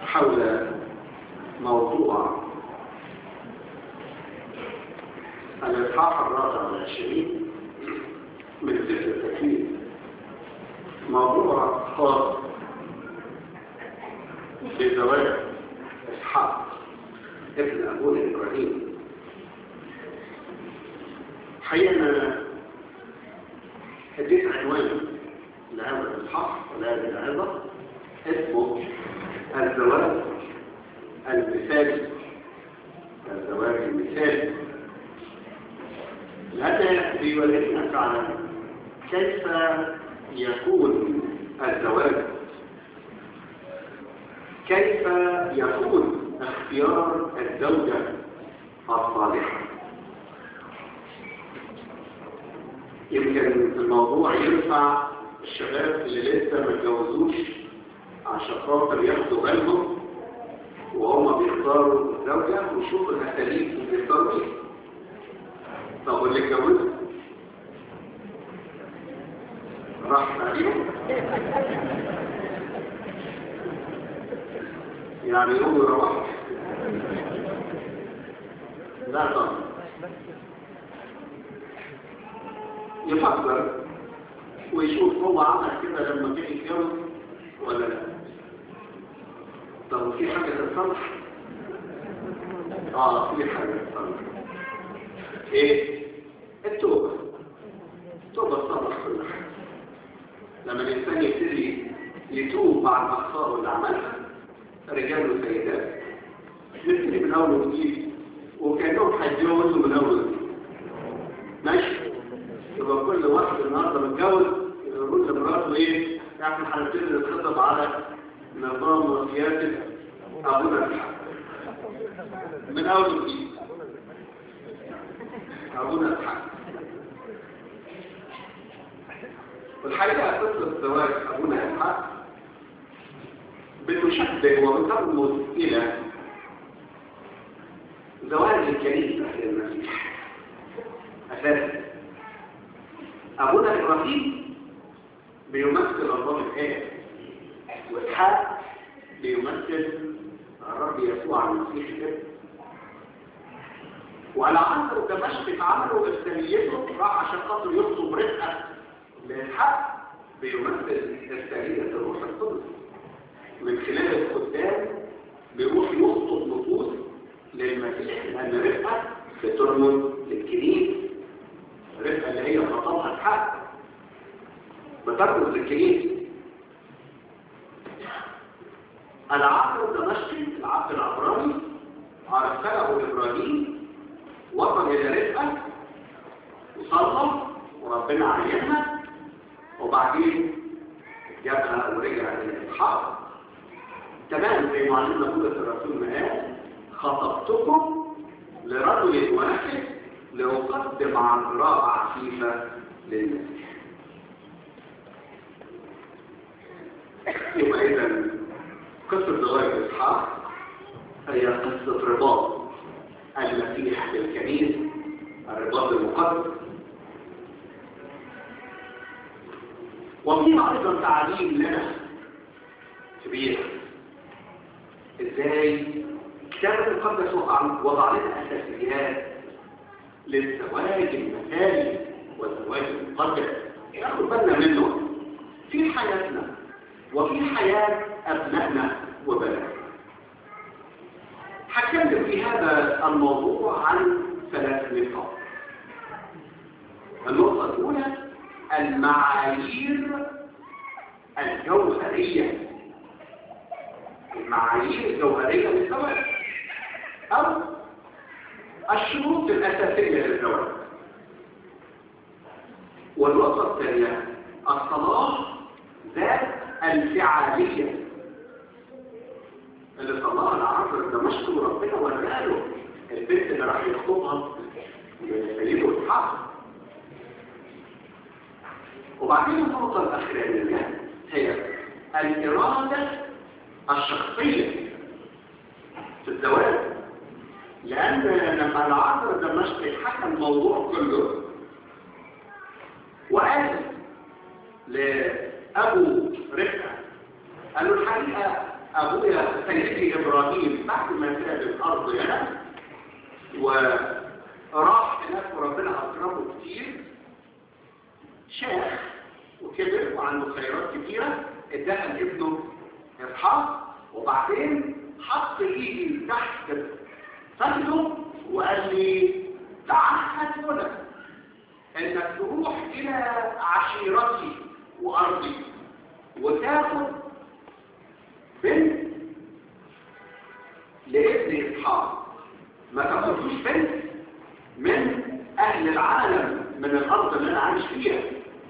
حول موضوع الإصحاح الرابع والعشرين من سفر التكوين موضوع خاص بزواج إسحاق ابن أبونا إبراهيم حقيقة أنا اديت عنوان لهذا الإصحاح ولهذه العظة اسمه الزواج المثالي الزواج المثالي هذا بيورينا فعلا كيف يكون الزواج كيف يكون اختيار الزوجة الصالحة يمكن الموضوع ينفع الشباب اللي لسه ما اتجوزوش عشان خاطر ياخدوا بالهم وهم بيختاروا الزوجة ويشوفوا الأساليب اللي بيختاروا ايه طب واللي اتجوزوا راح عليهم يعني يوم يروح لا طبعا يفكر ويشوف هو عمل كده لما كان يتجوز ولا لا طب في حاجة تتصلح اه في حاجة تتصلح ايه التوبة التوبة تصلح كل حاجة لما الإنسان يبتدي يتوب بعد أخطائه اللي عملها رجال وسيدات نبتدي من أول وجديد وكأنهم هيتجوزوا من أول وجديد ماشي يبقى كل واحد النهارده متجوز يقول لمراته ايه احنا هنبتدي نتخطب على نظام وسياسه ابونا الحق من اول وجديد ابونا الحق والحقيقه قصه زواج ابونا الحق بتشبه وبترمز الى زواج الكنيسه للمسيح اساسا أبونا إبراهيم بيمثل الله الآب وإسحاق بيمثل الرب يسوع المسيح الابن وعلى عصر دمشق عملوا إرساليته راح عشان خاطر يخطب رزقه لإسحاق بيمثل إرسالية الروح القدس من خلال الخدام بيروح يخطب نفوس للمسيح لأن رزقه بترمز للكنيسة الرفقة اللي هي خطبها الحق بترمز للكنيسة العقل الدمشقي العقل العبراني أرسله إبراهيم وصل إلى رفقة وصلى وربنا عينها وبعدين جابها ورجع إلى إسحاق تمام زي معلمنا بولس الرسول ما قال خطبتكم لرجل واحد لأقدم عذراء عفيفة للمسيح يبقى إذا قصة زواج إسحاق هي قصة رباط المسيح بالكنيسة الرباط المقدس وفيها أيضا تعليم لنا كبير إزاي الكتاب المقدس وضع لنا أساسيات للزواج المثالي والزواج المقدس ناخد بالنا منه في حياتنا وفي حياة أبنائنا وبناتنا هتكلم في هذا الموضوع عن ثلاث نقاط النقطة الأولى المعايير الجوهرية المعايير الجوهرية للزواج أو الشروط الأساسية للزواج والنقطة الثانية الصلاة ذات الفعالية اللي صلاها العصر دمشق وربنا وراله البنت اللي راح يخطبها سيده اسحاق وبعدين النقطة الأخرانية هي الإرادة الشخصية في الزواج لأن لما العصر دمشق حكى الموضوع كله وقال لأبو رفعة قال له الحقيقة ابويا سيدي ابراهيم بعد ما ساب الارض هنا وراح هناك وربنا اكرمه كتير شاخ وكبر وعنده خيرات كتيره اداها لابنه اسحاق وبعدين حط ايدي تحت فخذه وقال لي تعهد هنا انك تروح الى عشيرتي وارضي وتاخد بنت لابن اسحاق ما تاخدوش بنت من اهل العالم من الارض اللي انا عايش فيها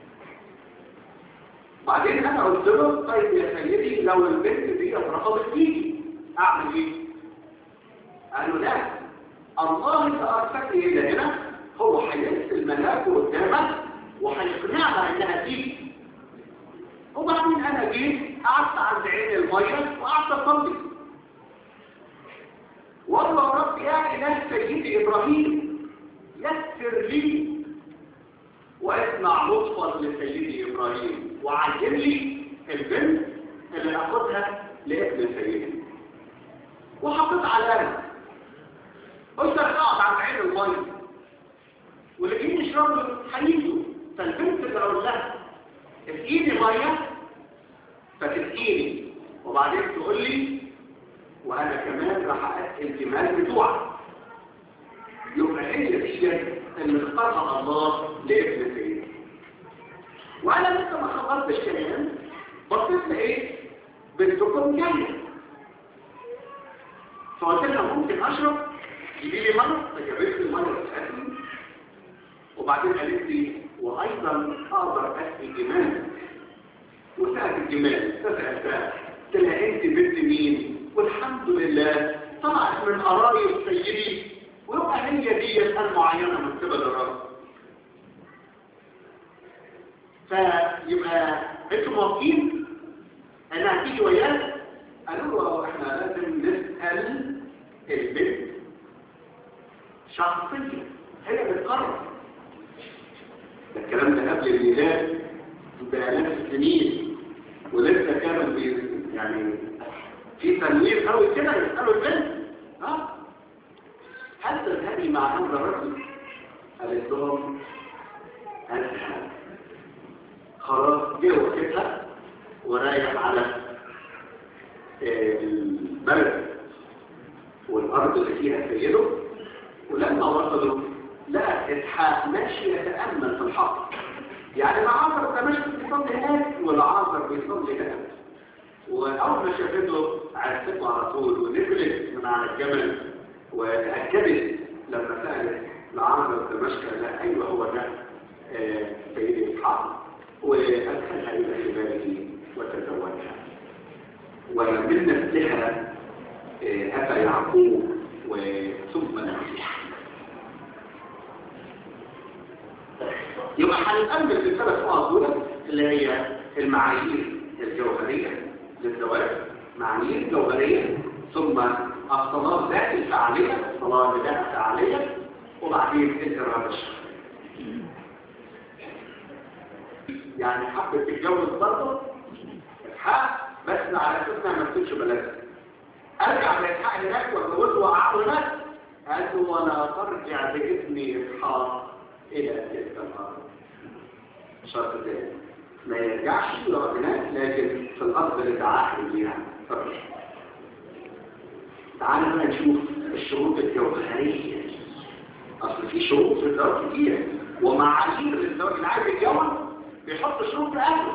بعدين انا قلت له طيب يا سيدي لو البنت دي اترفضت فيكي اعمل ايه قال له لا الله اللي ارسلني الى هنا هو هيرسل ملاكه قدامك وهيقنعها انها تيجي وبعدين انا جيت قعدت عند عين الميه وقعدت اصلي والله رب يا اله سيدي ابراهيم يسر لي واصنع لطفا لسيدي ابراهيم وعلم لي البنت اللي اخدها لابن سيدي وحطيت علامه قلت اقعد عند عين الميه واللي جايين يشربوا هيجوا فالبنت اللي اقول لها اسقيني ميه فتسقيني وبعدين تقول لي وانا كمان راح اسقي الجمال بتوعك يبقى هي دي اللي اختارها الله لابن سيدي وانا لسه ما خلصتش كلام بصيت لقيت بنتكم جايه فقلت لها ممكن اشرب جيبي لي ميه فجابت لي الميه بتاعتي وبعدين قالت لي وايضا اقدر اسقي الجمال وسألت الجمال فسألتها قلت لها انت بنت مين والحمد لله طلعت من قرايب سيدي ويبقى هي دي المعينه من قبل الرب فيبقى انتوا موافقين انها هتيجي وياك قالوا له احنا لازم نسال البنت شخصيا هي بتقرر ده الكلام ده قبل الميلاد بآلاف السنين ولسه كانوا في يعني في تنوير قوي كده يسألوا البنت ها هل تذهبي مع هذا الرجل؟ قالت لهم أذهب خلاص جه وقتها ورايح على البلد والأرض اللي فيها سيده ولما وصلوا لقى إسحاق ماشي يتأمل في الحق يعني العاصر ده ماشي بيصلي هناك والعاصر بيصلي هناك وأول ما شافته عرفته على طول ونزلت من على الجبل وتأكدت لما سألت العاصر دمشق لا أيوه هو ده آه سيدي إسحاق وأدخلها إلى شبابه وتزوجها ومن نسلها آه أتى يعقوب وثم المسيح يبقى هنتأمل في الثلاث نقط دول اللي هي المعايير الجوهرية للزواج معايير جوهرية ثم الصلاة ذات الفعالية الصلاة ذات الفعالية وبعدين الإرادة الشرعية يعني حبة تتجوز برضه إسحاق بس على أساسنا ما تكونش بلد أرجع لإسحاق هناك وأتجوزه وأقعده هناك قال له ولا ترجع بابني إسحاق إلى تلك الأرض شرط ذلك ما يرجعش يقعد هناك لكن في الأرض اللي تعاهد بيها فرش تعالوا بقى نشوف الشروط الجوهرية أصل في شروط في الزواج كتير ومعايير للزواج اللي عايز يتجوز بيحط شروط لأهله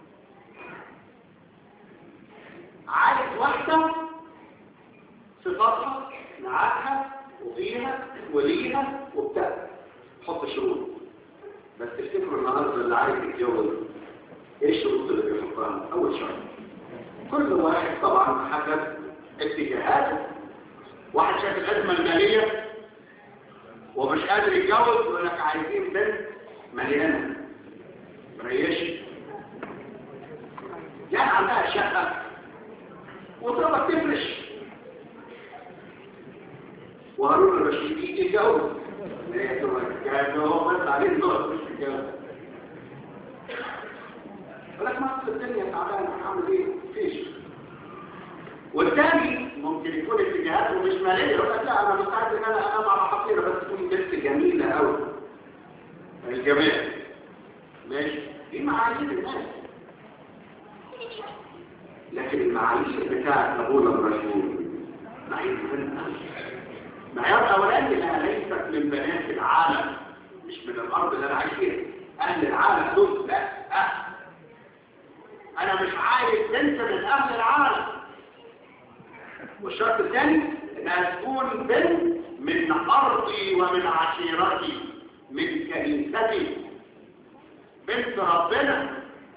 عايز واحدة صفاتها نعاتها وفيها وليها وبتاع حط شروط بس تفتكروا النهارده اللي عايز يتجوز ايه الشروط اللي بيحطها اول شرط كل واحد طبعا حسب اتجاهاته واحد شايف الازمه الماليه ومش قادر يتجوز يقول لك عايزين بنت مليانه مريشه يعني عندها شقه وتقدر تفرش وهارون الرشيد يجي يتجوز كان هو بس عليه الدور مش الجواز ولك ما الدنيا تعبانه هعمل ايه؟ فيش والتاني ممكن يكون اتجاهاته مش ماليه يقول لك لا انا مستعد ان انا انام على حقيره بس تكون بنت جميله قوي الجمال ماشي دي معايير الناس لكن المعايير بتاعت ابونا الرسول معايير مهمه معيار اولاني انها ليست من بنات العالم مش من الارض اللي انا عايش فيها اهل العالم دول لا أه. انا مش عايز بنت من اهل العالم والشرط الثاني انها تكون بنت من ارضي ومن عشيرتي من كنيستي بنت ربنا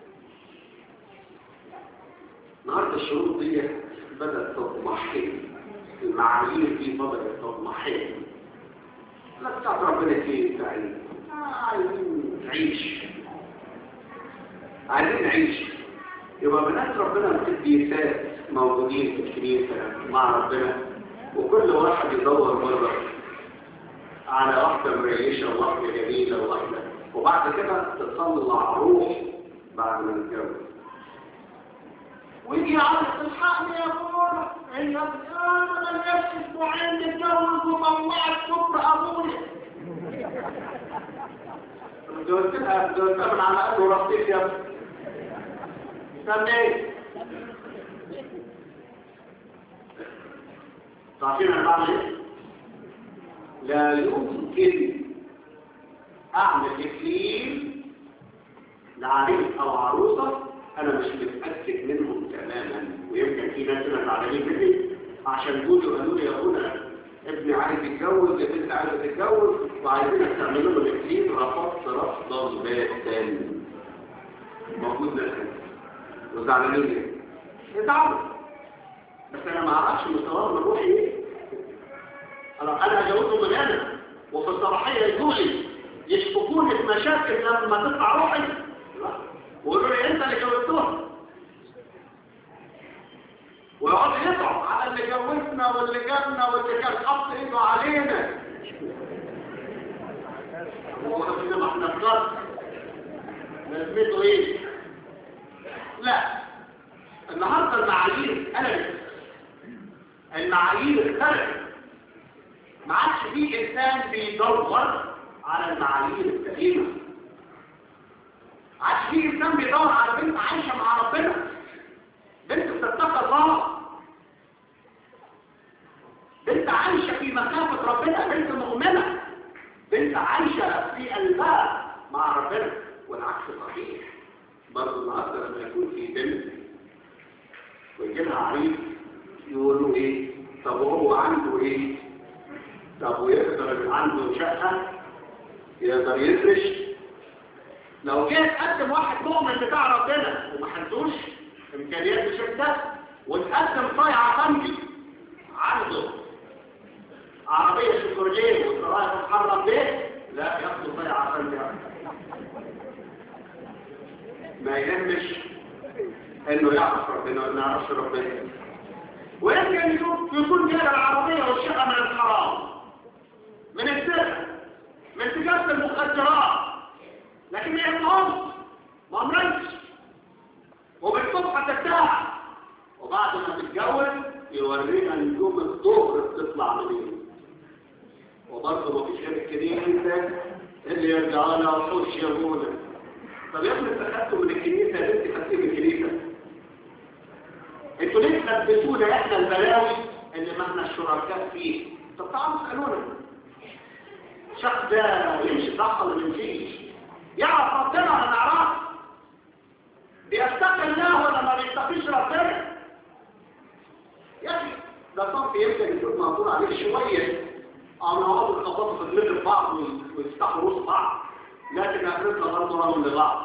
النهارده الشروط دي بدات تضمحل المعايير دي بدات تضمحل لا بتاعت ربنا كيف تعيش عايزين نعيش عايزين نعيش يبقى بنات ربنا القديسات موجودين في الكنيسة مع ربنا وكل واحد يدور مرة على واحدة مريشة وواحدة جميلة وواحدة وبعد كده تطلع روح بعد ما نتجوز ويجي عايز تلحقني يا ابونا هي انا نفسي اسبوعين نتجوز وطلعت كفر ابويا اتجوزتها اتجوزتها من على قد ورصيد يا ابني استنى ايه تعرفين انا بعمل ايه لا يمكن اعمل اكليل لعريس او عروسه انا مش متاكد منهم تماما ويمكن في ناس هنا زعلانين مني عشان دول قالوا لي يا ابونا ابني عايز يتجوز يا بنت عايزه تتجوز وعايزينك تعملوا له الاكليل رفضت رفضا باتا موجود ناس وزعلانين ليه؟ يزعلوا بس انا ما اعرفش مستواهم الروحي ايه انا انا هجوزهم من هنا وفي الصباحيه يجوا لي يشككوني في مشاكل لما تطلع روحي لا ويقولوا لي انت اللي جوزتهم ويقعد يطعم على اللي جوزنا واللي جابنا واللي كان حط ايده علينا هو فينا ما احنا بجد لازمته ايه لا النهارده المعايير قلبت المعايير اختلفت ما عادش في انسان بيدور على المعايير السليمه ما عادش في انسان بيدور على بنت عايشه مع ربنا بنت بتتقى الله بنت عايشه في مخافه ربنا بنت مؤمنه بنت عايشه في قلبها مع ربنا والعكس صحيح برضه النهارده لما يكون في بنت ويجي لها عريس يقولوا ايه طب هو عنده ايه طب ويقدر عنده شقه يقدر يفرش لو جه تقدم واحد مؤمن بتاع ربنا وما حدوش امكانيات الشركه وتقدم صايعه فندي عنده عربيه شكرليه ورايح تتحرك بيه لا ياخدوا صايعه فندي ما يهمش انه يعرف ربنا وما يعرفش ربنا ويمكن يكون جايب العربيه والشقه من الحرام من السرقه من تجاره المخدرات لكن ما يهمهمش ما امرنش وبالصبح ترتاح وبعد ما تتجوز يورينا نجوم الظهر بتطلع منين وبرضه ما فيش غير الكنيسه اللي يرجع لها وحوش يا ابونا طب يا ابني انت خدته من الكنيسه يا بنتي خدتيه من الكنيسه انتوا ليه تثبتونا احنا البلاوي اللي ما احنا الشركاء فيه طب تعالوا اسالونا الشخص ده يمشي صح ولا ما يمشيش يعرف ربنا ولا ما يعرفش بيتقي الله ولا ما بيتقيش ربنا يا اخي ده صنف يمكن يكون مقدور عليه شويه او نقعد الخبطه في دماغ بعض ويفتحوا رؤوس بعض لكن اخرتنا برضه رغم لبعض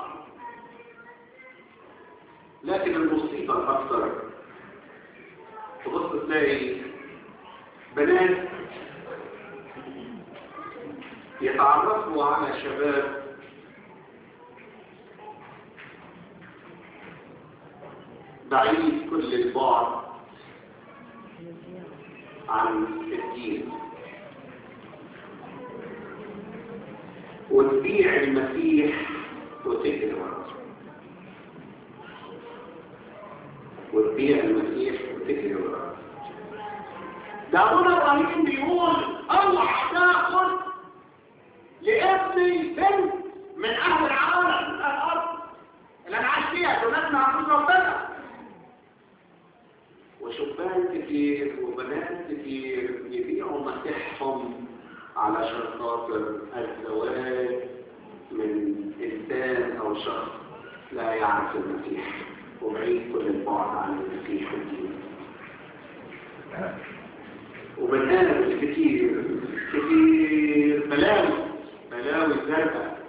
لكن المصيبه الاكثر تبص تلاقي بنات يتعرفوا على شباب بعيد كل البعد عن الدين وتبيع المسيح وتجري وراه وتبيع المسيح وتجري وراه ده ابونا ابراهيم بيقول اوعى تاخد لابني بنت من اهل العالم من اهل الارض اللي انا عايش فيها دول ناس ما يعرفوش ربنا وشبان كتير وبنات كتير يبيعوا مسيحهم علشان خاطر الزواج من انسان او شخص لا يعرف المسيح وبعيد كل البعد عن المسيح والدين وبنقابل كتير كتير بلاوي بلاوي زرقاء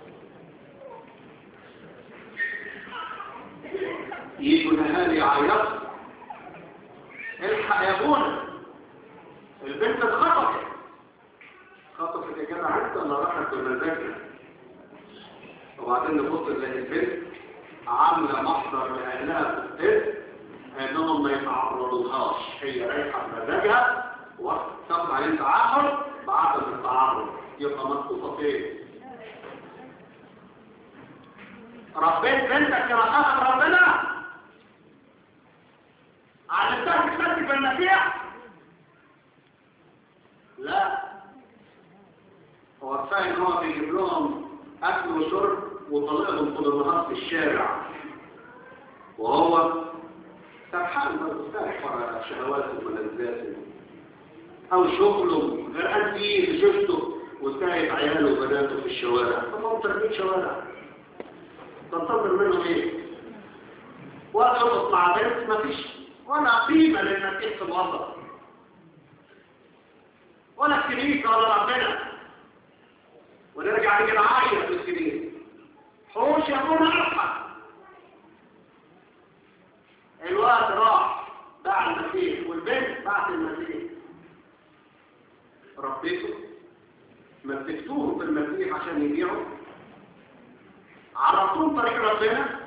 يجوا الاهالي يعيطوا الحق يا ابونا البنت اتخطفت خطفت يا جدع انت ولا راحت بمزاجها وبعدين نبص نلاقي البنت عامله محضر لاهلها في البيت انهم ما يتعرضوهاش هي رايحه بمزاجها وتاخد عليه تعهد بعدم التعرض يبقى مخطوطه فين ربيت بنتك كما خاف ربنا علمتها تتمسك بالمسيح لا هو كفايه ان هو بيجيب لهم اكل وشرب وطلقهم طول النهار في الشارع وهو سرحان مستريح ورا شهواته وملذاته او شغله غرقان فيه في شفته وسايب عياله وبناته في الشوارع طب ما تربيه شوارع تنتظر منه ايه وقت مع بنت مفيش ولا قيمة للمسيح في الوسط ولا الكنيسة ولا ربنا ونرجع نيجي نعيط في الكنيسة حوش يا ابونا ارحم الوقت راح باع المسيح والبنت باعت المسيح ربيته مسكتوه في المسيح عشان يبيعه عرفتوه طريق ربنا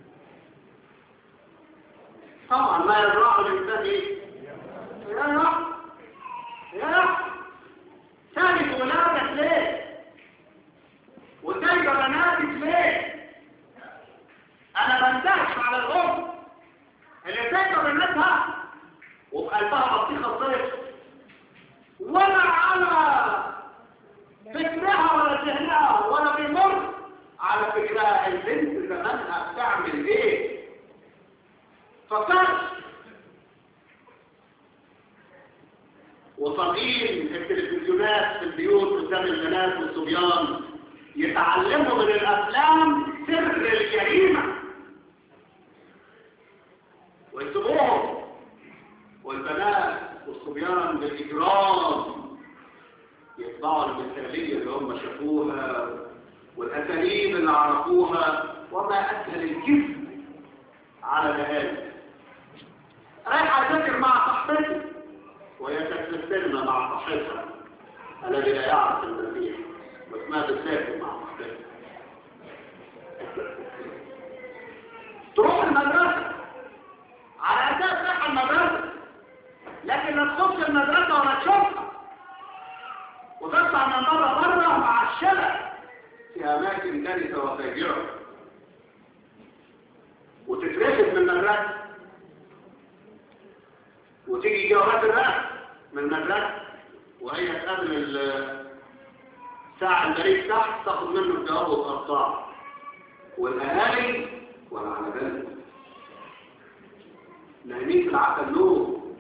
طبعا ما يزرعه الانسان ايه يا رب يا رب ثالث ولادك ليه وسايبه بناتك ليه انا بندهش على الام اللي سايبه بناتها وفي قلبها بطيخه صيف ولا على فكرها ولا ذهنها ولا بيمر على فكرها البنت زمانها بتعمل ايه فكرت وطالعين التلفزيونات في البيوت قدام البنات والصبيان يتعلموا من الافلام سر الجريمه ويسيبوهم والبنات والصبيان بالاجرام يطبعوا المثاليه اللي هم شافوها والاساليب اللي عرفوها وما اسهل الجسم على الاهالي رايح اذاكر مع صاحبتي وهي كانت في السينما مع صاحبها الذي لا يعرف المسيح واسمها بتذاكر مع صاحبتها تروح المدرسه على اساس رايحه المدرسه لكن لا تخش المدرسه ولا تشوفها وتطلع من بره بره مع الشلل في اماكن دنسه وفاجعه وتترفد من المدرسه وتيجي جوابات الرأس من المدرسة وهي تقابل الساعة البريد تحت تاخد منه الجواب وتقطعه والأهالي ولا على بالهم نايمين في العقل نور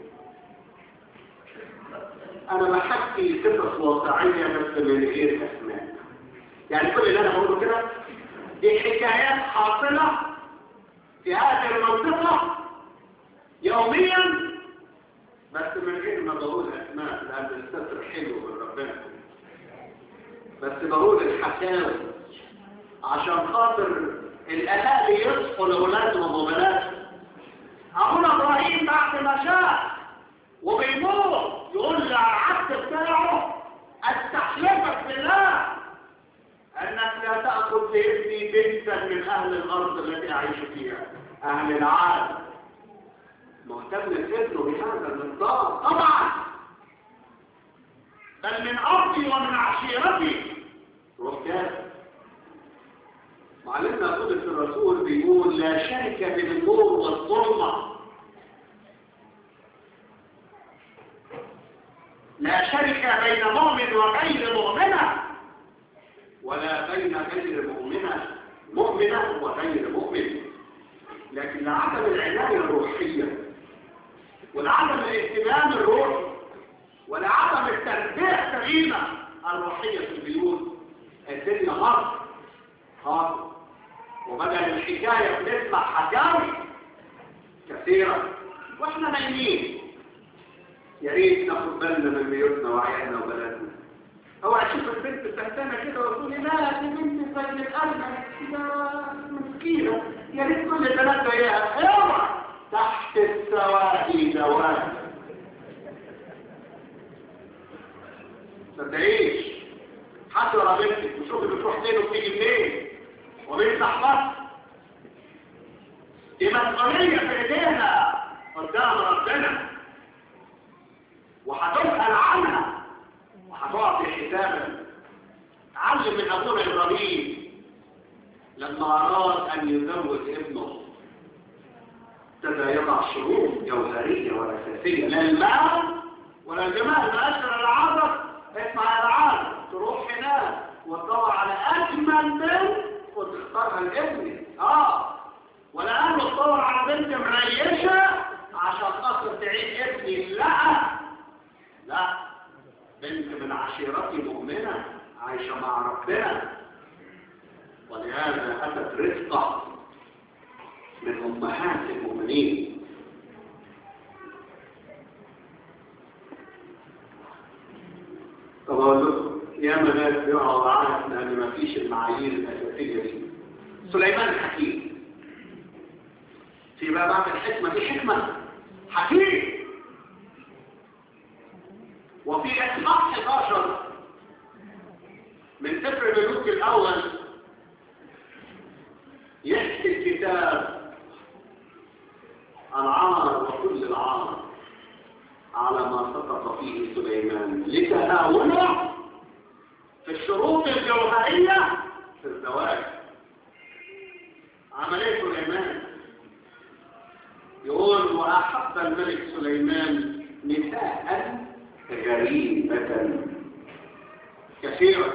أنا بحكي قصص واقعية بس من غير أسماء يعني كل اللي أنا بقوله كده دي حكايات حاصلة في هذه المنطقة يوميا بس من غير ما بقول اسماء لان الستر حلو من ربنا بس بقول الحكاوي عشان خاطر الاهالي يصحوا لاولادهم وبناتهم ابونا ابراهيم بعد ما شاف وبيموت يقول لي على العبد بتاعه استحلفك بالله انك لا تاخذ لابني بنتا من اهل الارض التي اعيش فيها اهل العالم مهتم بابنه بهذا المقدار طبعا بل من ارضي ومن عشيرتي ركاب معلمنا قدس الرسول بيقول لا شرك بين النور والظلمة لا شرك بين مؤمن وغير مؤمنة ولا بين غير مؤمنة مؤمنة وغير مؤمن لكن لعدم العناية الروحية ولعدم الاهتمام الروحي ولعدم التربية السليمة الروحية في البيوت الدنيا مصر خاطر وبدل الحكاية بنسمع حكاوي كثيرة واحنا نايمين يا ريت ناخد بالنا من بيوتنا وعيالنا وبلدنا اوعى تشوف البنت سهتانة كده وتقول لي لا دي بنت زي القلب كده مسكينة يا ريت كل البنات زيها اوعى تحت السواقي دوام صدقيش حد ورا بنتك وشوفي بتروح فين وبتيجي منين ومين صاحبك دي مسؤولية في ايدينا قدام ربنا وهتسأل عنها وهتعطي حسابا علم من ابونا ابراهيم لما اراد ان يزوج ابنه ابتدى يضع شروط جوهريه واساسيه لا المال ولا الجمال ما اشهر العرب اسمع العرب تروح هناك وتدور على اجمل بنت وتختارها لابني اه ولا انه تدور على بنت مريشه عشان خاطر تعيش ابني لا لا بنت من عشيرتي مؤمنه عايشه مع ربنا ولهذا اتت رزقه من امهات المؤمنين طب اقول لكم يا ناس بيقعوا عنها لان ما فيش المعايير الاساسيه دي سليمان الحكيم في بقى بعد الحكمه دي حكمه حكيم وفي اصحاح 11 من سفر الملوك الاول يحكي الكتاب العار وكل العار على ما سقط فيه سليمان لتهاونه في الشروط الجوهرية في الزواج عملية سليمان يقول وأحب الملك سليمان نساء غريبة كثيرة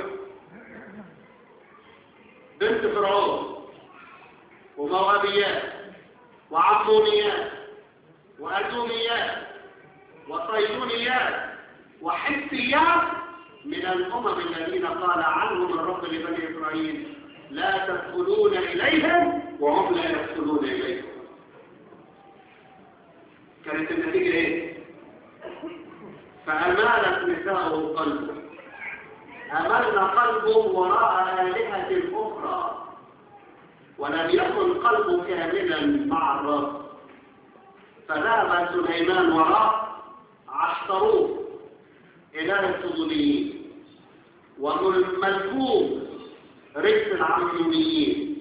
بنت فرعون وموابيات وعمونيات وأدوميات وصيدونيات وحسيات من الأمم الذين قال عنهم الرب لبني إسرائيل لا تدخلون إليهم وهم لا يدخلون إليكم كانت النتيجة إيه؟ فأمالت نساءه قلبه أملنا قلبه وراء آلهة أخرى ولم يكن قلبه كاملا مع الرب فذهب سليمان وراء عشتروه إله الصدوليين وملكوم رجس العميونيين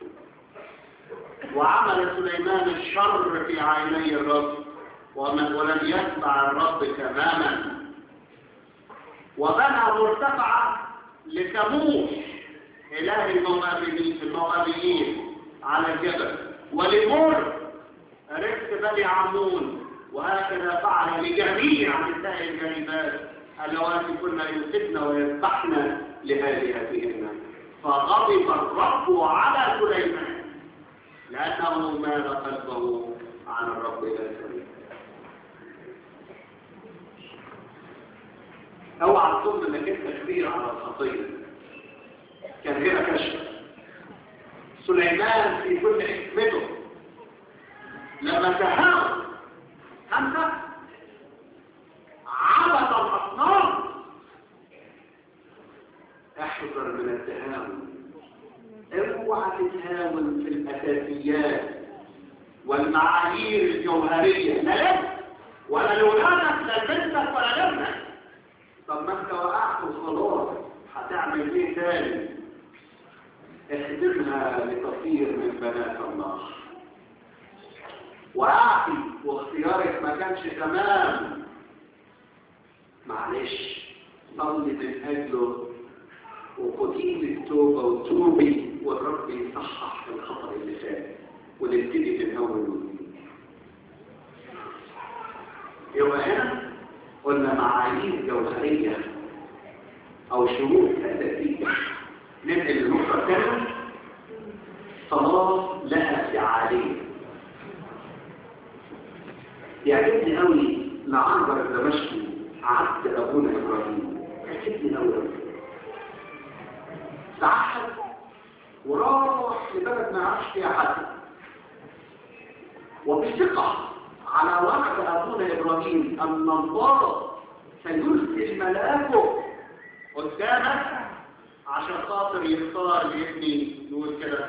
وعمل سليمان الشر في عيني الرب ولم يتبع الرب تماما وبنى مرتفعة لكموش إله الموابيين الموابيين على الجبل ولمر رجس بني عمون وهكذا فعل لجميع نساء الجريبات اللواتي كنا يمسكن ويذبحن لآلهتهن فغضب الرب على سليمان لأنه مال قلبه عن الرب إلى السبيل اوعى تظن انك انت كبير على الخطيه كان هنا كشف سليمان في كل حكمته لما تهاوى خمسة عبد الأصنام احذر من التهاون اوعى تتهاون في الأساسيات والمعايير الجوهرية لا لك ولا لولادك لا بنتك ولا لابنك طب ما انت وقعت وخلاص هتعمل ايه تاني اخدمها لتصير من بنات الله وقعتي واختيارك ما كانش تمام معلش صلي من اجله وقديم التوبة وتوبي والرب يصحح الخطأ اللي فات ونبتدي من اول وجديد يبقى هنا قلنا معايير جوهرية أو شروط أساسية ننقل النقطة الثانية صلاة لها فعالية يعجبني قوي لعنبر الدمشقي عبد أبونا إبراهيم يعجبني قوي تعهد وراح لبلد ما يعرفش فيها حد وبثقة على وعد أبونا إبراهيم أن الله سيرسل ملاكه قدامك عشان خاطر يختار لابني نقول كده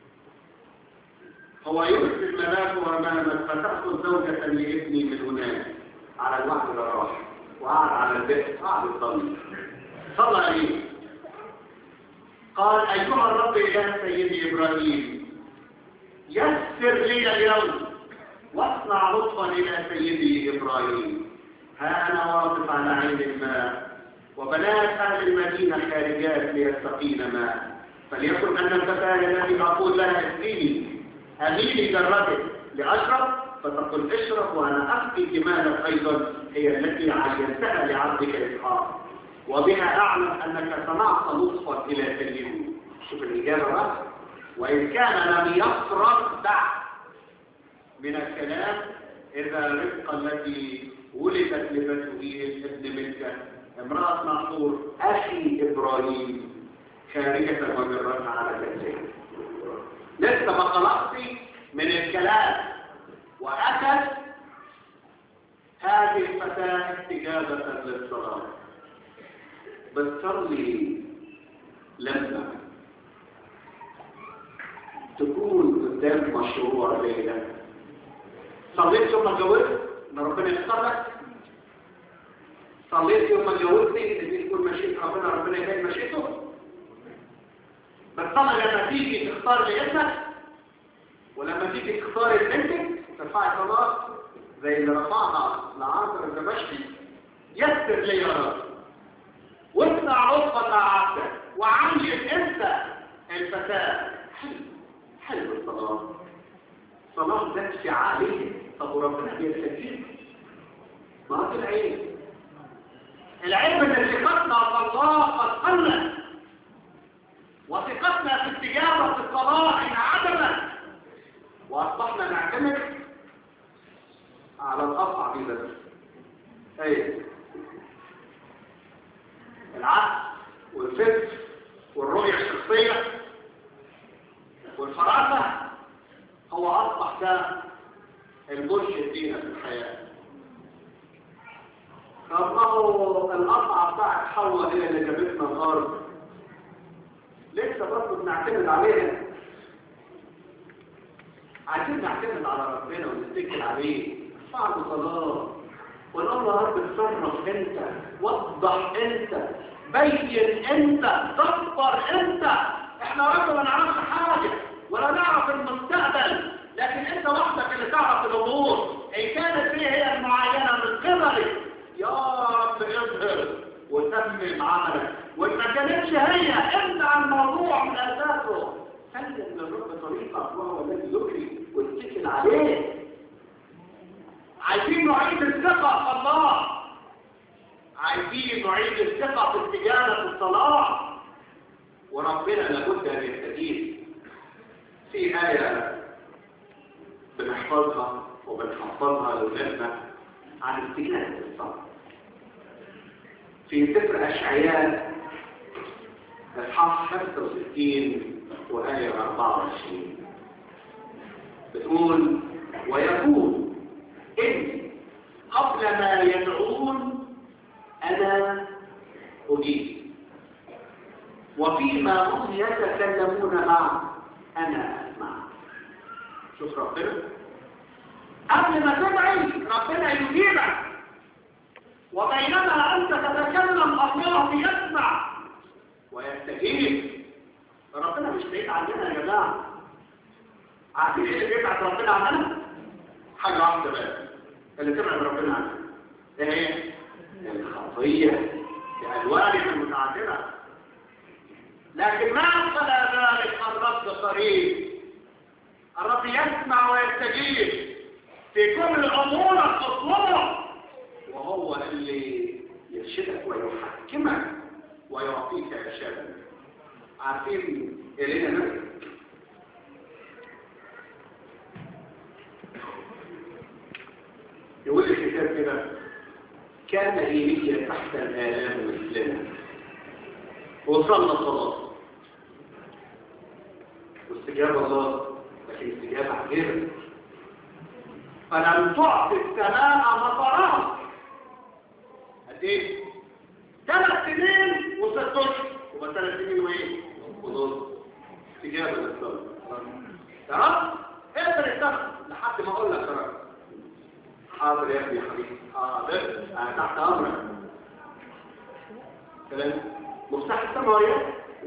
هو يرسل ملاكه أمامك فتأخذ زوجة لابني من هناك على الوعد ده راح وقعد على البيت قعد يصلي صلى عليه قال أيها الرب إله سيدي إبراهيم يسر لي اليوم واصنع لطفا إلى سيدي إبراهيم ها أنا واقف على عين الماء وبنات أهل المدينة خارجات ليستقين ماء فليكن أن الفتاة التي أقول لها اسقيني أميني جرتك لأشرب فتقول اشرب وأنا أسقي كمالك أيضا هي التي عينتها لعبدك إسحاق وبها أعلم أنك صنعت لطفا إلى سيدي شوف الإجابة بقى وإن كان لم يفرغ بعد من الكلام إذا رفقة التي ولدت لبتوئيل ابن ملكة امرأة ناصور أخي إبراهيم خارجة وجرتها على كتفه لسه ما خلصت من الكلام وأتت هذه الفتاة استجابة للصلاة بتصلي لما تكون قدام مشروع ليلة صليت يوم ما اتجوزت ان ربنا يختار لك صليت يوم ما اتجوزتي ان تكون مشيئة ربنا ربنا يبين مشيئته بتصلي لما تيجي تختار لابنك ولما تيجي تختار لبنتك ترفعي صلاة زي اللي رفعها لعاصر الدمشقي يسر لي يا رب واصنع رفقة عبدك وعين انت الفتاة حلو حلو الصلاة صلاة ذات فعالية طب وربنا بيستجيب ما هو العيب العيب ان ثقتنا في الله قد قلت وثقتنا في استجابة الصلاة انعدمت واصبحنا نعتمد على الاصعب بس ايه العقل والفكر والرؤية الشخصية والفراسة هو أصبح ده المرشد لينا في الحياة طب ما هو الأصعب بتاعت حواء هي اللي جابتنا الأرض لسه برضه بنعتمد عليها عايزين نعتمد على ربنا ونتكل عليه صعب صلاة ونقول له رب اتصرف انت وضح انت بين انت دبر انت احنا رب ما نعرفش حاجة ولا نعرف المستقبل لكن انت وحدك اللي تعرف الامور ان كانت فيه هي المعينة من قبلك يا رب اظهر وتمم عملك وان ما كانتش هي امنع الموضوع من اساسه سلم للرب طريقك وهو الذي يكري واتكل عليه عايزين نعيد الثقة في الله عايزين نعيد الثقة في استجابة الصلاة وربنا لابد أن يستجيب في آية بنحفظها وبنحفظها لولادنا عن استجابة الصلاة في سفر أشعياء إصحاح 65 وآية 24 بتقول ويقول إن قبل ما يدعون أنا أجيب وفيما هم يتكلمون معه أنا أسمع شوف ربنا قبل ما تدعي ربنا يجيبك وبينما أنت تتكلم الله يسمع ويستجيب ربنا مش بعيد عننا يا جماعة عارفين ايه اللي بيبعد ربنا عننا؟ حاجة واحدة بس اللي تبعد ربنا عننا ايه الخطية بألوانها المتعددة لكن ما أدخل ذلك الرب قريب الرب يسمع ويستجيب في كل الأمور الخطوة وهو اللي ويحكمك ويعطيك ارشادا عارفين الينا نفسك يقول الكتاب كده كان ايليا تحت الالام مثلنا وصلنا صلاه واستجاب الله لكن استجابه عجيبه فلم تعطي السماء مطرها قد ايه ثلاث سنين وست اشهر وما ثلاث سنين وايه ونص استجابه للصلاه تمام اقدر تاخد لحد ما اقول لك تمام حاضر يا ابني يا حبيبي حاضر انا تحت امرك كلام مفتاح السماويات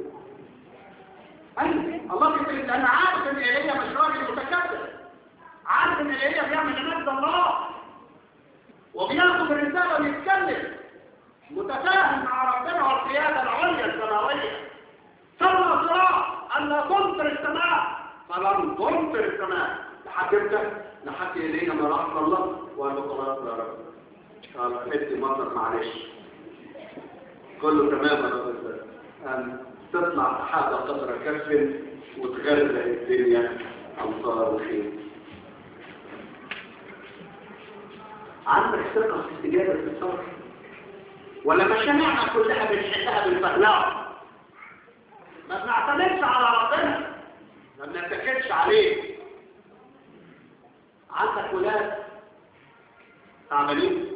ايوه الله يقول انا عارف ان ايليا مش راجل متكبر عارف ان ايليا بيعمل لمجد الله وبياخد الرساله ويتكلم متفاهم مع ربنا والقياده العليا السماويه صلى صلاه ان لا تمطر السماء فلم تمطر السماء لحد امتى؟ لحد الينا ما رحم الله وقال له خلاص يا رب قال ادي مطر معلش كله تمام يا رب أن تطلع سحابة قدر كف وتغرق الدنيا أمطار وخير عندك ثقة في استجابة الصبر ولا مشاريعنا كلها بنحلها بالفهلاوة ما بنعتمدش على ربنا ما بنتكلش عليه عندك ولاد تعبانين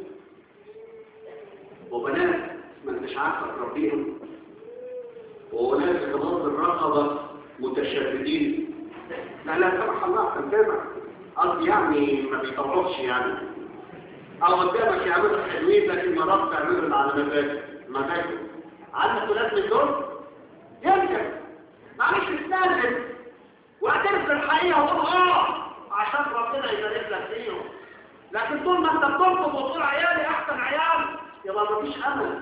وبنات ما انتش عارفه تربيهم وولاد كمان الرقبه متشددين لا لا سمح الله سامع قصدي يعني ما بيطلعوش يعني او قدامك يعملوا حلوين لكن مرات تعملوا اللي على مزاجك مزاجك عندك ولاد من دول يمكن معلش استاذن واعترف بالحقيقه وقول اه عشان ربنا يبارك لك فيهم لكن طول ما انت بترفض وتقول عيالي احسن عيال يبقى مفيش امل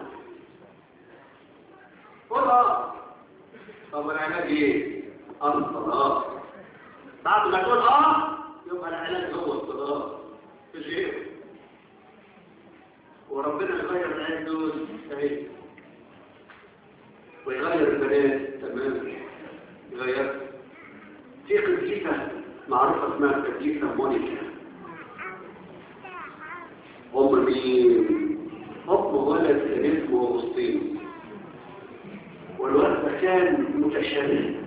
قول اه طب العلاج ايه الصلاه بعد ما تقول اه يبقى العلاج هو الصلاه في غيره وربنا يغير العين دول اهي ويغير البنات تمام يغير في قديسه معروفه اسمها قديسه مونيكا هم مين هم ولد كان اسمه اغسطين والولد ده كان متشرد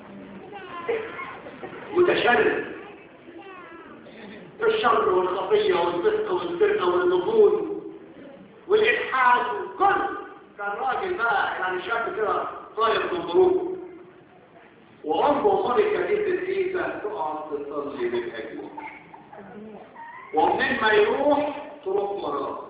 متشرد الشر والخطيه والفسق والسرقه والنبوذ والإلحاد كل كان راجل بقى يعني شاب كده طاير من ظروفه وأمه ملكة دي الكنيسة تقعد تصلي من أجله ومنين ما يروح تروح وراه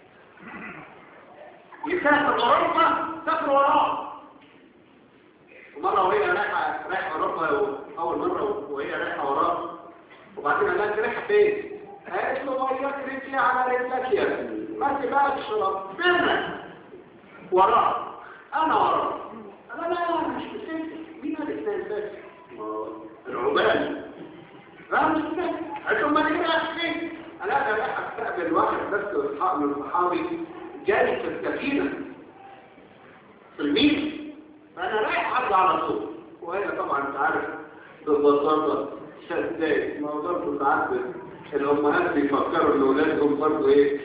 يسافر أوروبا سافر وراه ومرة وهي رايحة رايحة أوروبا أول مرة وهي رايحة وراه وبعدين قال لها رايحة فين؟ قالت له وياك رجلي على رجلك يا ابني ما تبقاش ربنا وراه انا وراه انا لا مش مسكت مين الاثنين بس العباد لا مش مسكت قالوا ما نقدر فين انا انا رايح استقبل واحد بس اصحاب من صحابي جاي في السفينه في النيل فانا رايح عدى على طول وهي طبعا انت عارف ببساطه شداد ما هو برضه ساعات الامهات بيفكروا ان اولادهم برضه ايه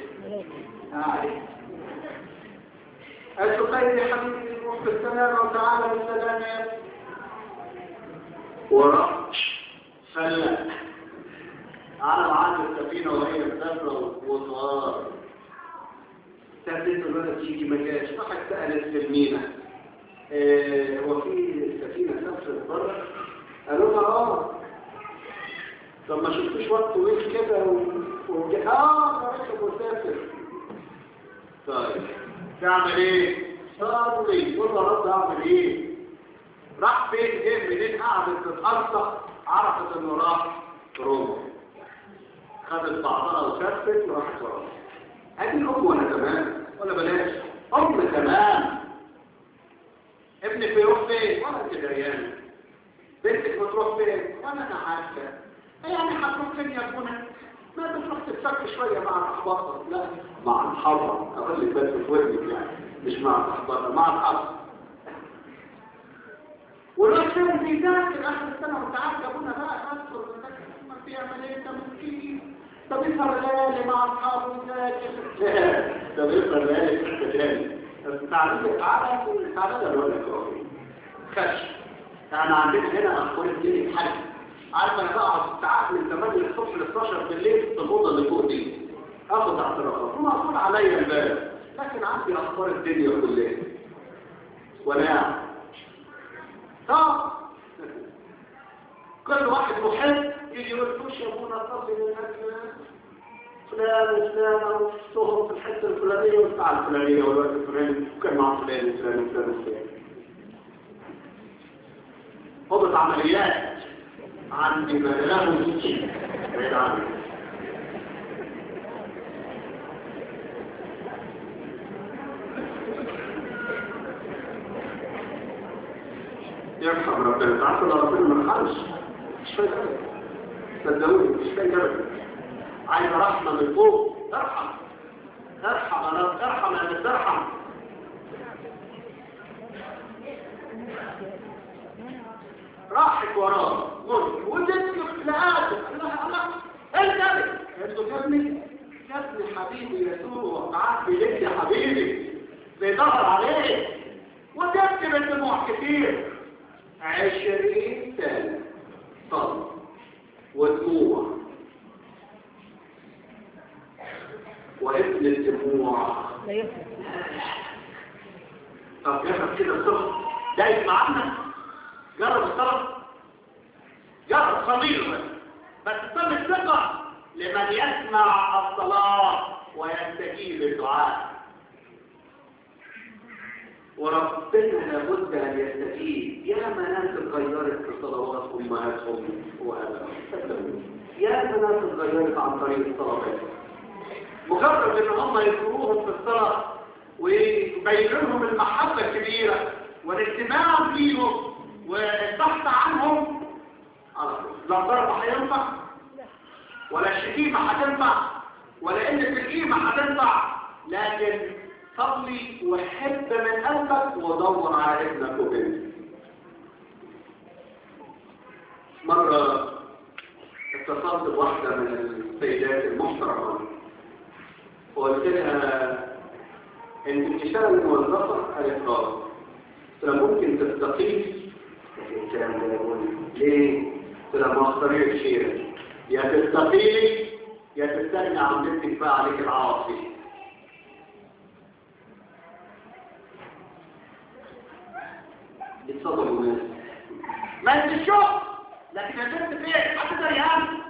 قالت خير يا حبيبي روح بالسلامة وتعالى بالسلامة يا ورحت فلا على معاد السفينة وهي مسافرة وصغار سألت الولد تيجي ما جاش راحت سألت في المينا اه هو في سفينة سافرت بره قالوا لها اه طب ما شفتوش وقت طويل كده و... و... اه ده راكب وسافر طيب تعمل ايه صلي قول له رد اعمل ايه راح فين ايه منين قعدت تتقصى عرفت انه راح روما خدت بعضها وسافرت وراحت وراه هذه الام ولا تمام ولا بلاش ام تمام ابنك بيروح فين ولا انت دريان بنتك بتروح فين ولا انا عارفه يعني هتروح فين يا ابونا ما بتروح تتفك شويه مع احباطك لا مع الحرة اقول لك بس في ودنك يعني مش مع الأخبار مع الحرة والوقت ده بيذاكر اخر السنه وانت عارف ابونا بقى ادخل ما في عمليه تمكين طب يسهر ليالي مع اصحابه ويذاكر طب يسهر ليالي في حته تاني بس تعالى تعالى تعالى ده الولد خش احنا عندنا هنا اخبار الدنيا حاجه عارف انا بقعد ساعات من 8 الصبح ل 12 بالليل في الاوضه اللي فوق دي اخد اعترافات ومقفول عليا الباب لكن عندي اخبار الدنيا كلها وانا اه كل واحد محب يجي يقول لوش يا ابونا صلي للناس فلان وفلان او صهر في الحته الفلانيه والساعه الفلانيه والوقت الفلاني وكان مع فلان وفلان وفلان وفلان اوضه عمليات عندي ملاه بعيد عني يرحم ربنا تعرف لو ربنا ما خالص مش فاهم صدقوني مش فاهم عايز رحمة من فوق ارحم ارحم انا ارحم انا ترحم راحت وراه وجدت لآدم قال لها الله انت قالت له يا ابني يا ابني حبيبي يسوع قعدت لك يا حبيبي بيدور عليك وتبكي بالدموع كتير عشرين سنة صبر ودموع وابن الدموع لا يفلح طب جرب كده الصبر دايس معانا جرب الصبر جرب صغير بس صل الثقة لمن يسمع الصلاة ويستجيب الدعاء وربنا لابد ان يستجيب يا ما ناس اتغيرت في صلوات امهاتهم وابائهم يا ما ناس اتغيرت عن طريق الصلوات مجرد ان هم يذكروهم في الصلاه ويبين لهم المحبه الكبيره والاهتمام بيهم والبحث عنهم على طول. لا ضرب هينفع ولا الشتيمه هتنفع ولا قله القيمه هتنفع لكن صلي وحب من قلبك ودور على ابنك وبنتك مرة اتصلت بواحدة من السيدات المحترمة وقلت لها انت بتشتغل موظفة قالت اه قلت لها ممكن تستقيل الكلام ده يقول ليه؟ قلت لها ما اختاريش شيء يا تستقيلي يا تستغني عن بنتك بقى عليك العواصي يتصدروا الناس ما انت الشغل لكن يا ست فين حتى ريان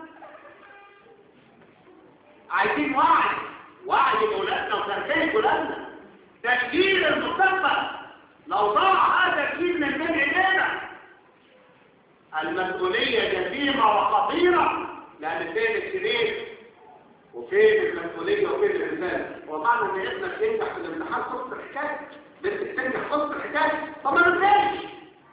عايزين وعي وعي لاولادنا وتربيه ولادنا تشكيل المستقبل لو ضاع هذا الجيل من بين ايدينا المسؤوليه جسيمه وخطيره لان فين الشريك وفين المسؤوليه وفين الانسان ومعنى ان ابنك ينجح في الامتحان خص حكايه بنتك تنجح خص حكايه طب ما نبلاش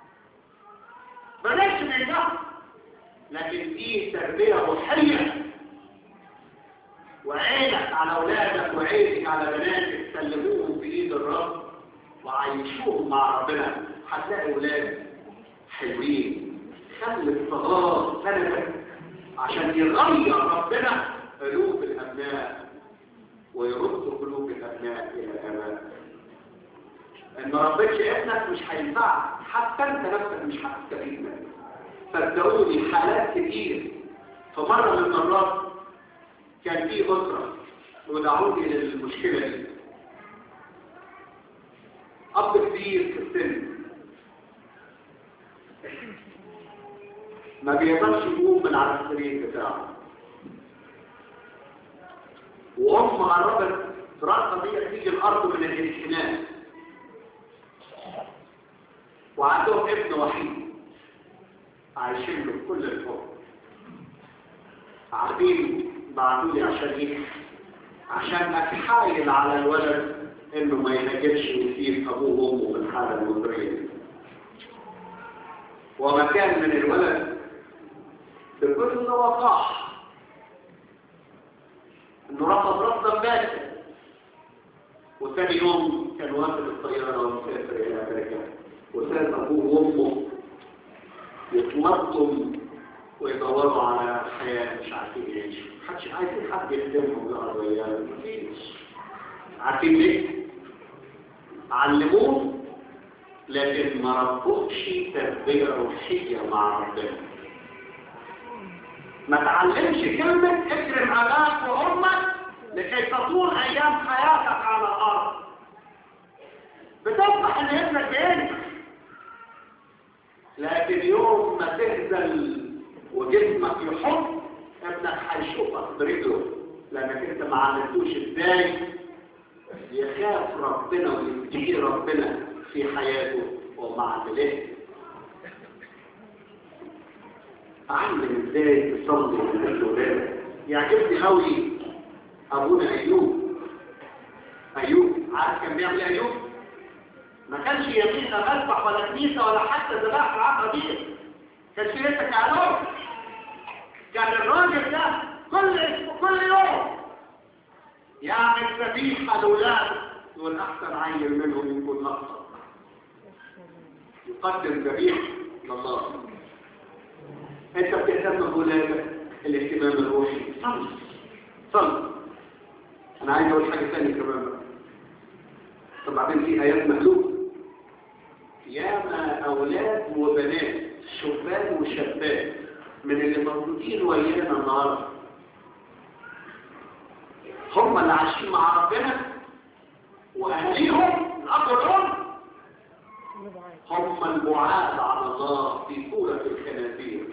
بلاش ننجح لكن في تربيه روحيه وعينك على اولادك وعينك على بناتك سلموهم في ايد الرب وعيشوهم مع ربنا هتلاقي اولاد حلوين خلي الصغار سنتك عشان يغير ربنا قلوب الابناء ويرد قلوب الابناء الى الاباء ان ما ربيتش ابنك مش هينفعك حتى انت نفسك مش هتستفيد منه صدقوني حالات كتير فمره من المرات كان في أسرة ودعوني للمشكلة دي أب كبير في السن ما بيقدرش يقوم من على السرير بتاعه وأم قربت راسها دي تيجي الأرض من الانحناء وعندهم ابن وحيد عايشين له كل الحب عارفين بعتوا لي عشان ايه عشان اتحايل على الولد انه ما ينجلش ويسيب ابوه وامه في الحاله المزريه دي وما كان من الولد بكل وقاح انه رفض رفضا باسا وثاني يوم كان واخد الطيارة ومسافر إلى أمريكا وساب أبوه وأمه يتمطم ويدوروا على حياة مش عارفين يعيشوا محدش عايزين حد يخدمهم يقعد وياه مفيش عارفين ليه؟ علموه لكن ما ربوش تربية روحية مع ربنا ما تعلمش كلمة اكرم أباك وأمك لكي تطول أيام حياتك على الأرض بتصبح إن ابنك بينجح لكن يوم ما تهزل وجسمك يحط ابنك هيشوفك برجله لانك انت ما علمتوش ازاي يخاف ربنا ويتقي ربنا في حياته ومع عمله اعلم ازاي تصلي من الاولاد يعجبني قوي ابونا ايوب ايوب عارف كان بيعمل ايه ايوب ما كانش يمين لا مسبح ولا كنيسه ولا حتى ذبائح العقبه دي كانش في لسه كهنوت كان الراجل ده كل كل يوم يعمل ذبيحه لاولاده يقول احسن عيل منهم يكون اكثر يقدم ذبيحه لله انت بتهتم باولادك الاهتمام الروحي صلي صلي انا عايز اقول حاجه ثانيه كمان بقى طب بعدين في ايات مخلوق ياما اولاد وبنات شبان وشابات من اللي موجودين ويانا النهارده هم اللي عايشين مع ربنا واهاليهم الاب والام هم البعاد على الله في كورة الخنازير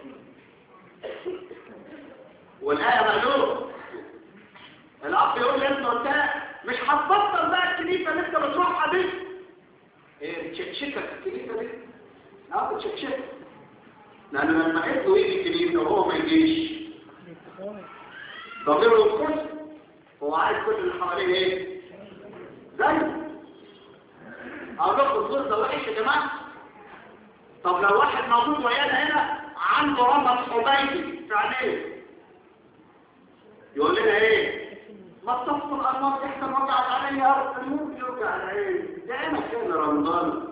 والآية مقلوب الأب يقول لابنه انت مش هتبطل بقى الكنيسة اللي انت بتروحها دي ايه بتشكشكك الكنيسة دي اه بتشكشك لأنه لما ابنه يجي الكنيسة وهو ما يجيش ضميره ينقص هو عايز كل اللي حواليه ايه زيه اقول لكم الظل ده وحش يا جماعه طب لو واحد موجود ويانا هنا عنده رمض حبيبي في عينيه يقول لنا ايه ما تصف الانوار احنا وقعت عليا الموت يرجع العين دائما كان رمضان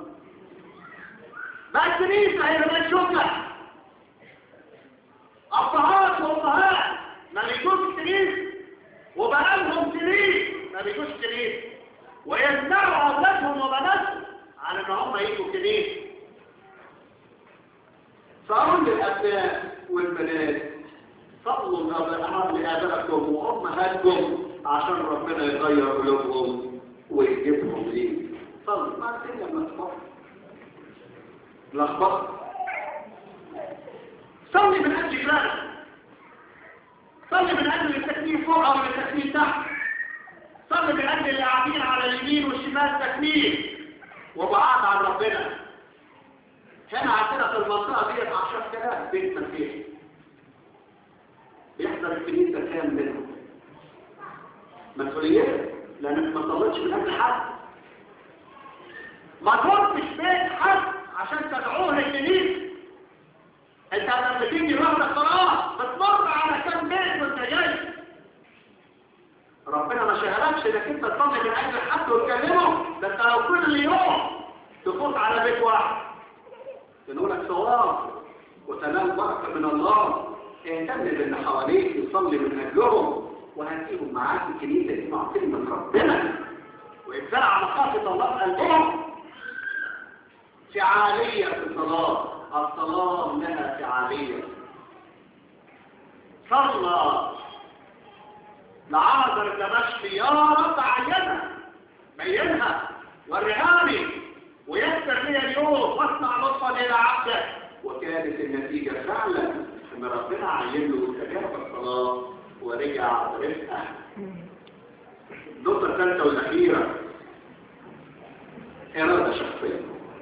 بس كنيسه هي ما تشوفها ابهات وامهات ما بيجوش كنيسه وبقالهم سنين ما بيجوش كنيسه ويمنعوا أولادهم وبناتهم على ان هم يجوا كنيسة فأقول للأبناء والبنات صلوا الأمر لآبائكم وأمهاتكم عشان ربنا يغير قلوبهم ويجيبهم ليه صلوا ما الدنيا ملخبطة لخبطة صلي من أجل جلالك صلي من أجل التكليف فوق أو التكليف تحت صلي من أجل اللي قاعدين على اليمين والشمال تكليف وبعاد عن ربنا هنا عندنا في المنطقة دي 10000 بيت مسيحي بيحضر الكنيسة كام منهم مسؤوليات لأنك ما صليتش من أجل حد ما تروحش بيت حد عشان تدعوه للكنيسة انت لما تيجي واحدة خلاص بتمر على كام بيت وانت جاي ربنا ما شهدكش انك انت تصلي من اجل حد وتكلمه ده انت لو كل يوم تفوت على بيت واحد بنقول لك ثواب وتنال بركه من الله اهتم باللي حواليك وصلي من اجلهم وهاتيهم معاك الكنيسه دي مع كلمه ربنا ويتزرع مخافه الله في قلبهم فعاليه في الصلاه الصلاه لها فعاليه صلى لعازر دمشقي يا رب عينها بينها ورهاني ويسر لي اليوم واصنع لطفا الى عبدك وكانت النتيجه فعلا ان ربنا عين له استجاب الصلاه ورجع برفقه النقطه الثالثه والاخيره اراده شخصيه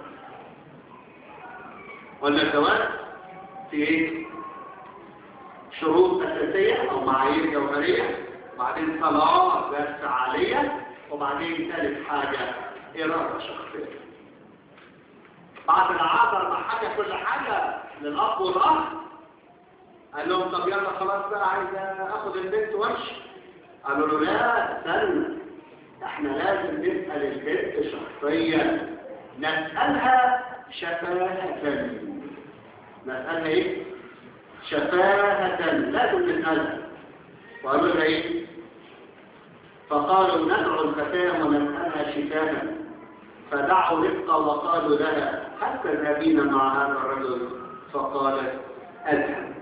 قلنا الزواج في ايه شروط اساسيه او معايير جوهريه بعدين صلاة ذات فعالية وبعدين ثالث حاجة إرادة شخصية بعد العبر مع حاجة كل حاجة للأب والأخ قال لهم طب يلا خلاص بقى عايز اخد البنت وامشي قالوا له لا استنى احنا احنا لازم نسأل البنت شخصيا نسألها شفاهة نسألها ايه شفاهة لازم نسألها وقالوا لها ايه فقالوا ندعو الفتاة ونسألها شفاها فدعوا رفقة وقالوا لها هل تذهبين مع هذا الرجل فقالت أذهب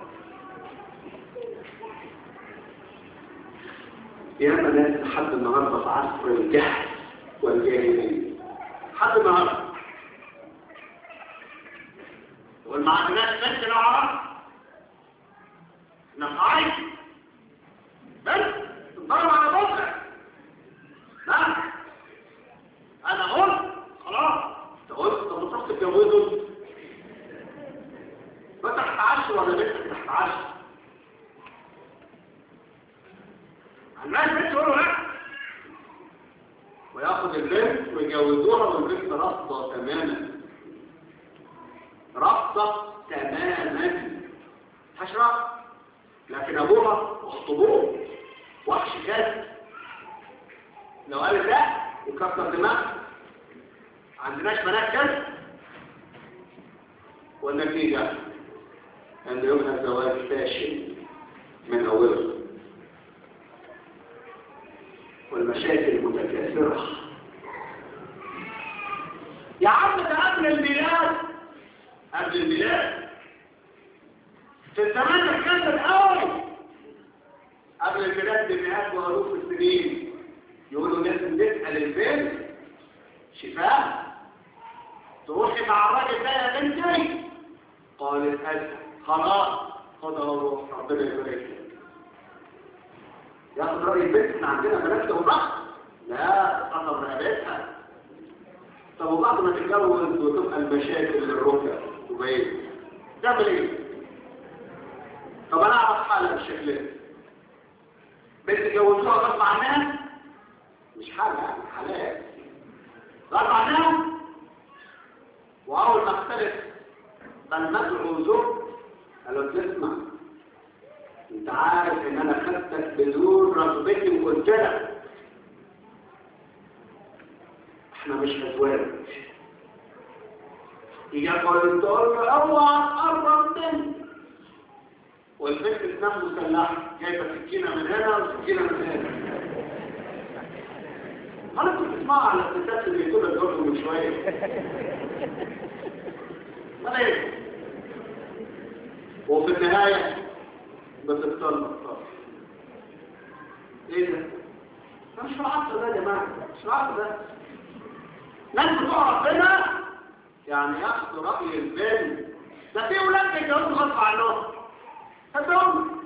يا ناس لحد النهارده في عصر الجهل والجاهلية لحد النهارده تقول ما عندناش بنت نعرف احنا عايز بنت تضرب على بكره لا انا قلت خلاص انت قلت طب ما تروح تتجوزه ما تحت عشر ولا بنتك تحت عشر الناس بنت يقولوا لا وياخد البنت ويجوزوها والبنت رافضه تماما رافضه تماما حشرة لكن ابوها اخطبوه وحش كاذب لو قالت لا يكسر دماغ عندناش بنات كذب والنتيجة أن يبقى الزواج فاشل من أوله والمشاكل متكاثرة يا عم ده قبل الميلاد قبل الميلاد في الزمان الكاس الأول قبل الميلاد بمئات وألوف السنين يقولوا لازم نسأل البنت شفاء تروحي مع الراجل ده يا بنتي قالت أذهب خلاص خدها وروح ربنا يبارك لك ياخد رأي البنت احنا عندنا بنات وبعض لا تقدر رقبتها طب وبعد ما تتجوز وتبقى المشاكل للركب وبين تعمل ايه؟ طب انا اعرف حالة بالشكل ده بنت جوزوها غصب عنها مش حالة يعني حالات غصب عنها واول ما اختلف بل ندعو زوج قالوا تسمع انت عارف ان انا خدتك بدون رغبتي وقلت لك احنا مش ازواج يجي قول تقول له اوعى تقرب مني والبنت تنام مسلحه جايبه سكينه من هنا وسكينه من هنا انا كنت اسمعها على الستات اللي يقولوا الدور من شويه ما ايه وفي النهايه بتطلق طبعا ايه ده ده مش في العصر ده يا جماعه مش في العصر ده ناس بتوع ربنا يعني ياخدوا راي البنت ده في ولاد بيتجوزوا غصب عنهم صدقوني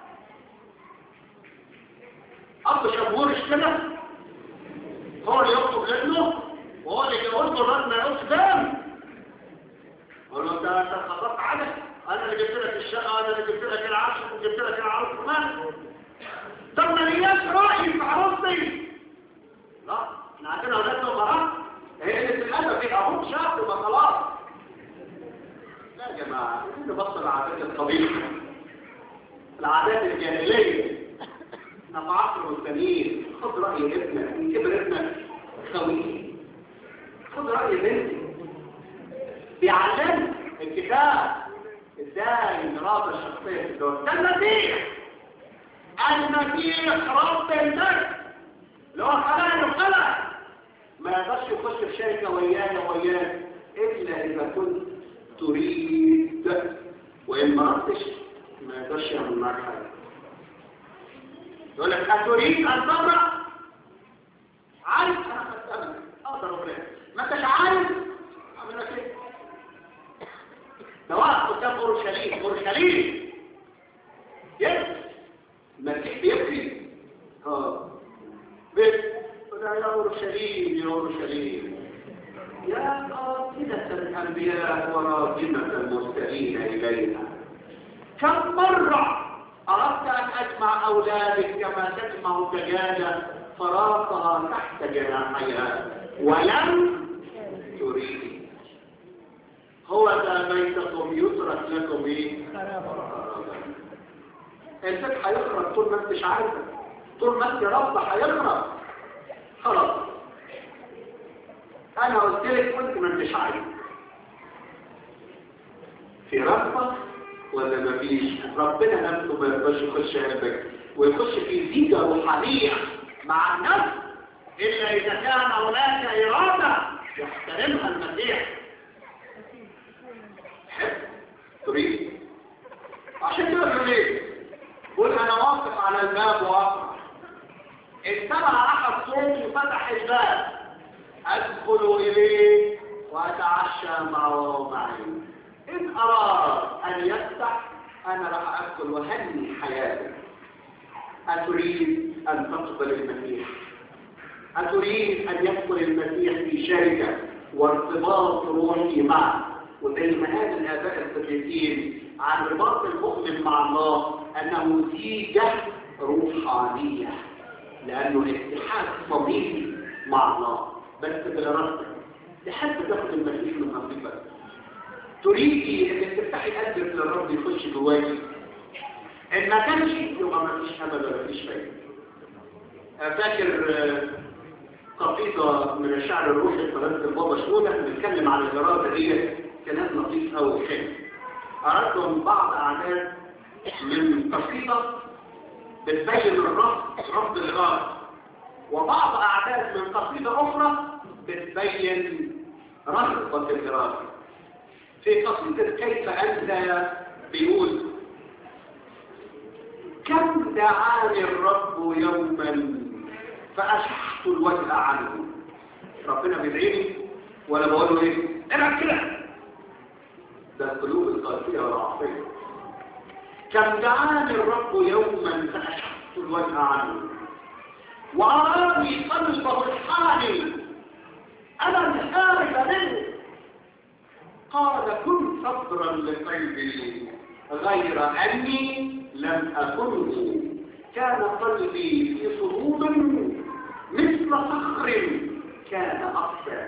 اب شبورش كده هو اللي يخطب لابنه وهو اللي يجوز له الراجل ما يقولش دم يقول له ده انت خطبت على انا اللي جبت لك الشقه انا اللي جبت لك العفش وجبت لك العروس كمان طب ما لياش راي في عروستي لا احنا عندنا اولاد وبنات هي اللي الادب في ابوك شاب يبقى خلاص لا يا جماعه نبص العادات القبيحه العادات الجاهليه احنا في عصر مستنير خد راي ابنك ان كبر ابنك خويه خد راي بنتك بيعلمك الكتاب ازاي نراضي الشخصيه في الدول ده المسيح المسيح رب النفس اللي هو خلق الخلق ما يقدرش يخش في شركه ويانا وياك الا اذا كنت تريد وان ما رضتش ما يقدرش يعمل معاك حاجه يقول لك اتريد ان تبرأ عارف انا خدتها اقدر اقول ما انتش عارف اعمل لك ايه ده واقف قدام اورشليم اورشليم يبكي المسيح بيبكي اه بيبكي يا اورشليم يا اورشليم يا قاتلة الانبياء وراجمة المرسلين اليها كم مرة أردت أن أجمع أولادك كما تجمع الدجاجة فراقها تحت جناحيها ولم تريد هو ذا بيتكم يترك لكم ايه البيت هيخرب طول ما انتش عارفه طول ما انت رب هيخرب خلاص قلت لك وانت ما انتش عارف في رغبة ولا ما فيش ربنا نفسه ما يقدرش يخش قلبك ويخش في زيجة روحانية مع النفس إلا إذا كان هناك إرادة يحترمها المسيح حب تريد عشان كده بيقول ايه قول انا واقف على الباب واقرا ان سمع احد صوتي فتح الباب ادخل اليه واتعشى معه ومعي ان اراد ان يفتح انا راح ادخل وهني حياتك اتريد ان تقبل المسيح اتريد ان يدخل المسيح في شركه وارتباط روحي معه وزي ما هذا الاباء القديسين عن رباط المؤمن مع الله انه زيجه روحانيه لانه اتحاد صميمي مع الله بس بالارادة تحب تاخد المسيح من نصيبك تريدي انك تفتحي قلبك للرب يخش جواكي ان ما كانش يبقى ما فيش امل ولا فيش فايده فاكر قصيده من الشعر الروحي لفرنسا البابا شنودة بنتكلم عن الاراده دي كلام لطيف قوي وحلو اردتم بعض اعداد من قصيده بتبين الرفض رفض الاراده وبعض اعداد من قصيده اخرى بتبين رغبه الاراده في قصيده كيف انت بيقول كم دعاني الرب يوما فاشحت الوجه عنه ربنا بيدعيني ولا بقول له ايه ابعد كده ده القلوب القاسيه والعصيه كم دعاني الرب يوما فاشحت الوجه عنه واراني قلبه الحالي انا الحارب منه قال كن صبرا لقلبي غير اني لم اكنه كان قلبي في صدود مثل صخر كان اقسى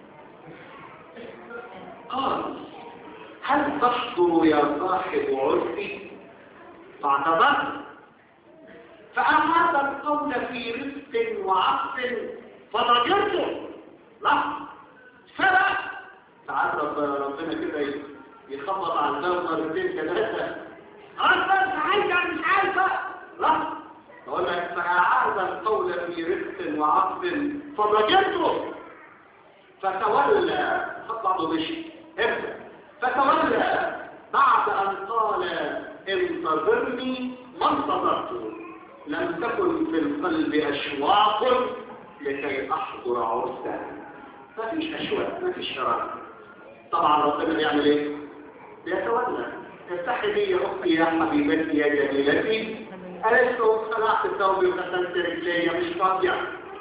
قال هل تحضر يا صاحب عرفي فاعتذرت فأعاد القول في رزق وعطف فضجرته لا فرق تعال رب ربنا كده يخبط على الباب مرتين ثلاثة خلاص بس عايزة مش عايزة لا بقول لك فأعاد القول في رزق وعطف فضجرته فتولى خد بعضه مشي ابدا فتولى بعد أن قال انتظرني ما انتظرت لم تكن في القلب أشواق لكي أحضر عرسا ما فيش أشواق ما فيش شراب طبعا ربنا بيعمل ايه بيتولى افتحي لي يا أختي يا حبيبتي يا جميلتي ألست خلعت ثوبي وغسلت رجلي مش فاضية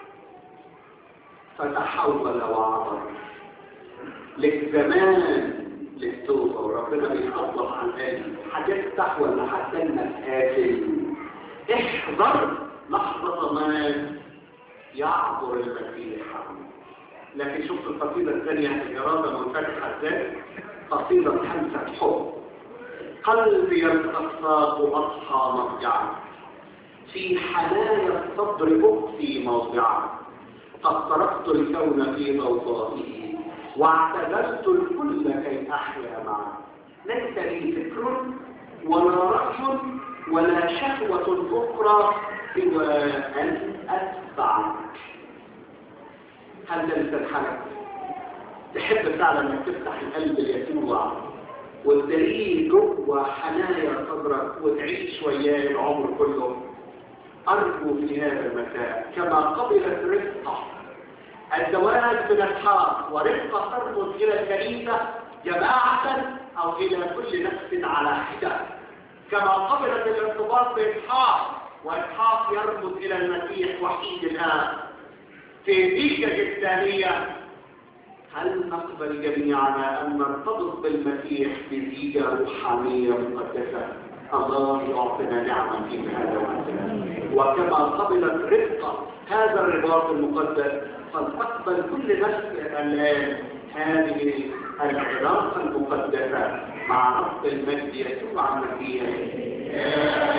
فتحول وعبر لك زمان للتوبة وربنا بيخلص عن قلبي هتفتح ولا هتستنى تقاتل احذر لحظة ما يعبر المسيح لكن شفت القصيدة الثانية الإرادة منفتحة ازاي قصيدة خمسة حب قلبي الخصاص أضحى مرجعا في حنايا الصدر أخفي موضعا قد تركت الكون في ضوضائه واعتزلت الكل كي أحيا معه ليس لي فكر ولا رأي ولا شهوة أخرى سوى أن أتبعك هل ده لسان تحب فعلا انك تفتح القلب ليسوع وتدريه جوه حنايا صدرك وتعيش وياه العمر كله أرجو في هذا المساء كما قبلت رفقة الزواج من الحار ورفقة ترمز إلى الكنيسة جماعة أو إلى كل نفس على حدة كما قبلت الارتباط بإسحاق وإسحاق يرمز إلى المسيح وحيد الآن في تلك الثانية هل نقبل جميعنا أن نرتبط بالمسيح بزيجة روحانية مقدسة الله يعطينا نعمة في هذا المساء وكما قبلت رفقة هذا الرباط المقدس فلتقبل كل نفس الآن هذه العلاقة المقدسة مع رب المجد يسوع المسيح يا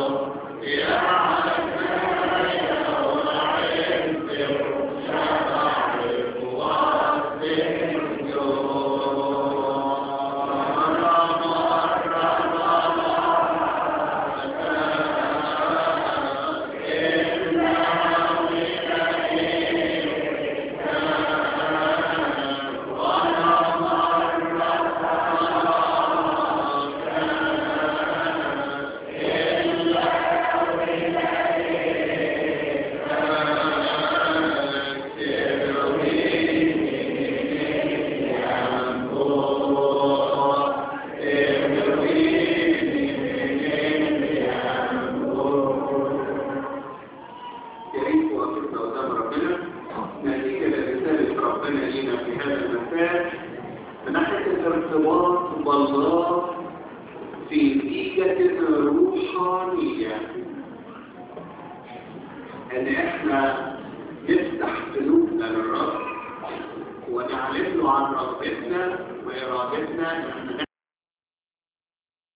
إله يا قدام ربنا نتيجة لرسالة ربنا لينا في هذا المساء من ناحية الارتباط بالله في نتيجة روحانية ان احنا نفتح قلوبنا للرب ونعلم له عن رغبتنا وارادتنا ان احنا